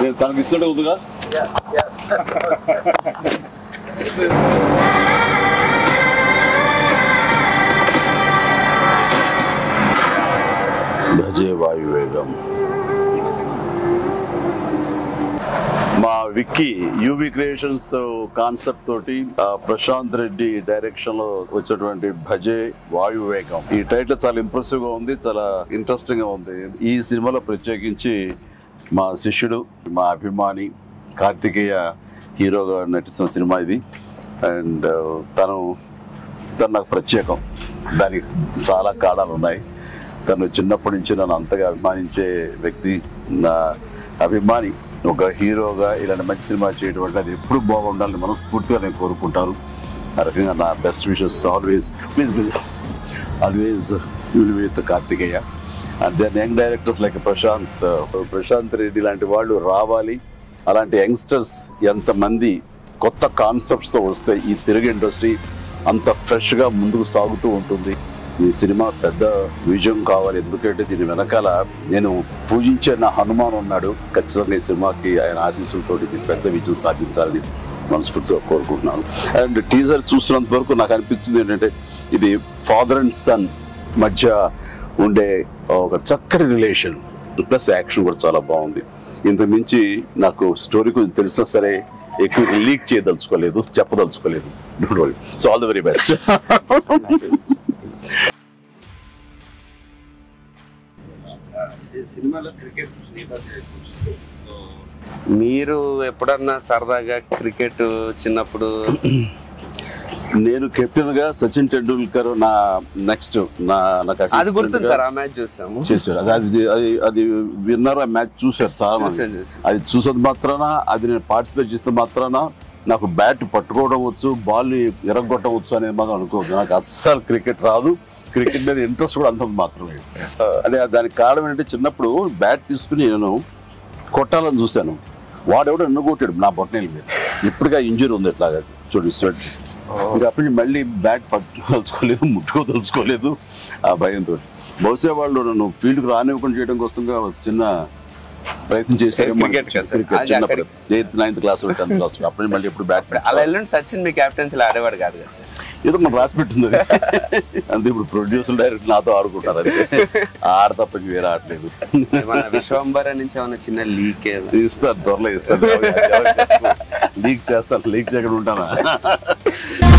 నేను తనకి ఇస్తుంటే ఉందిగా భజే వాయువేగం మా విక్కీ యూవి క్రియేషన్స్ కాన్సెప్ట్ తోటి ఆ, ప్రశాంత్ రెడ్డి డైరెక్షన్ లో వచ్చినటువంటి భజే వాయువేగం ఈ టైటిల్ చాలా ఇంప్రెసివ్ గా ఉంది చాలా ఇంట్రెస్టింగ్ గా ఉంది ఈ సినిమాలో ప్రత్యేకించి మా శిష్యుడు మా అభిమాని కార్తికేయ హీరోగా నటిస్తున్న సినిమా ఇది అండ్ తను తను నాకు ప్రత్యేకం దానికి చాలా కారణాలు ఉన్నాయి తను చిన్నప్పటి నుంచి నన్ను అంతగా అభిమానించే వ్యక్తి నా అభిమాని ఒక హీరోగా ఇలాంటి మంచి సినిమా చేయడం అంటే అది ఎప్పుడు బాగుండాలని మనస్ఫూర్తిగా నేను కోరుకుంటాను ఆ రకంగా నా best wishes always please always will with Karthikeya and then young directors like Prashanth Prashanth Reddy లాంటి వాళ్ళు రావాలి అలాంటి యంగ్స్టర్స్ ఎంతమంది కొత్త కాన్సెప్ట్స్తో వస్తే ఈ తెలుగు ఇండస్ట్రీ అంత ఫ్రెష్గా ముందుకు సాగుతూ ఉంటుంది ఈ సినిమా పెద్ద విజయం కావాలి ఎందుకంటే దీని వెనకాల నేను పూజించే నా హనుమాన్ ఉన్నాడు ఖచ్చితంగా ఈ సినిమాకి ఆయన ఆశీస్సులతో ఇది పెద్ద విజయం సాధించాలని మనస్ఫూర్తిగా కోరుకుంటున్నాను అండ్ టీజర్ చూసినంత వరకు నాకు అనిపించింది ఏంటంటే ఇది ఫాదర్ అండ్ సన్ మధ్య ఉండే ఒక చక్కటి రిలేషన్ ప్లస్ యాక్షన్ కూడా చాలా బాగుంది ఇంత మించి నాకు స్టోరీ కొంచెం తెలిసినా సరే ఎక్కువ లీక్ చేయదలుచుకోలేదు చెప్పదలుచుకోలేదు don't worry so all the very best సినిమాలో క్రికెట్ మీరు ఎప్పుడన్నా సరదాగా క్రికెట్ చిన్నప్పుడు నేను కెప్టెన్ గా సచిన్ టెండూల్కర్ నా నెక్స్ట్ నా నాకు అది assistant గుర్తుంది గా సార్ ఆ మ్యాచ్ చూసాము చేశారు అది అది అది అది విన్నర్ ఆ మ్యాచ్ చూశారు చాలా మంది చూసాను, చూసాను. అది చూసేది మాత్రాన అది నేను పార్టిసిపేట్ చేస్తే మాత్రాన నాకు బ్యాట్ పట్టుకోవడం వచ్చు బాల్ ఎరగొట్టవచ్చు అనేది మాత్రం అనుకోవద్దు నాకు అస్సలు క్రికెట్ రాదు క్రికెట్ మీద ఇంట్రెస్ట్ కూడా అంత మాత్రమే అంటే దానికి కారణం ఏంటంటే చిన్నప్పుడు బ్యాట్ తీసుకుని నేను కొట్టాలని చూశాను వాడెవడో నన్ను కొట్టాడు నా బొట్టనేల మీద ఇప్పటికే ఇంజురీ ఉంది ఇట్లాగా చూడు స్వెట్ ఇంకా అప్పటి నుంచి మళ్ళీ బ్యాట్ పట్టుకోదలుచుకోలేదు ముట్టుకోదలుచుకోలేదు ఆ భయంతో బహుశా వాళ్ళు నన్ను ఫీల్డ్కి రానివ్వకుండా చేయడం కోసంగా ఒక చిన్న ప్రయత్నం చేశారు Cricket కదా సార్? అది చిన్నప్పుడు eighth ninth class tenth class అప్పటి నుంచి మళ్ళీ ఎప్పుడు బ్యాట్ అలా వెళ్ళండి సచిన్ మీ క్యాప్టెన్సీలో ఆడేవాడు కాదు కదా సార్ ఏదో మనం రాసి పెట్టింది అది. అంతే ఇప్పుడు ప్రొడ్యూసర్ డైరెక్ట్ నాతో ఆడుకుంటారు అది ఆడ తప్ప ఇంక వేరే ఆడలేదు మన విశ్వంబర నుంచి ఏమైనా చిన్న లీక్ ఇస్తాను త్వరలో ఇస్తాను లీక్ చేస్తాను లీక్ చేయకుండా ఉంటానా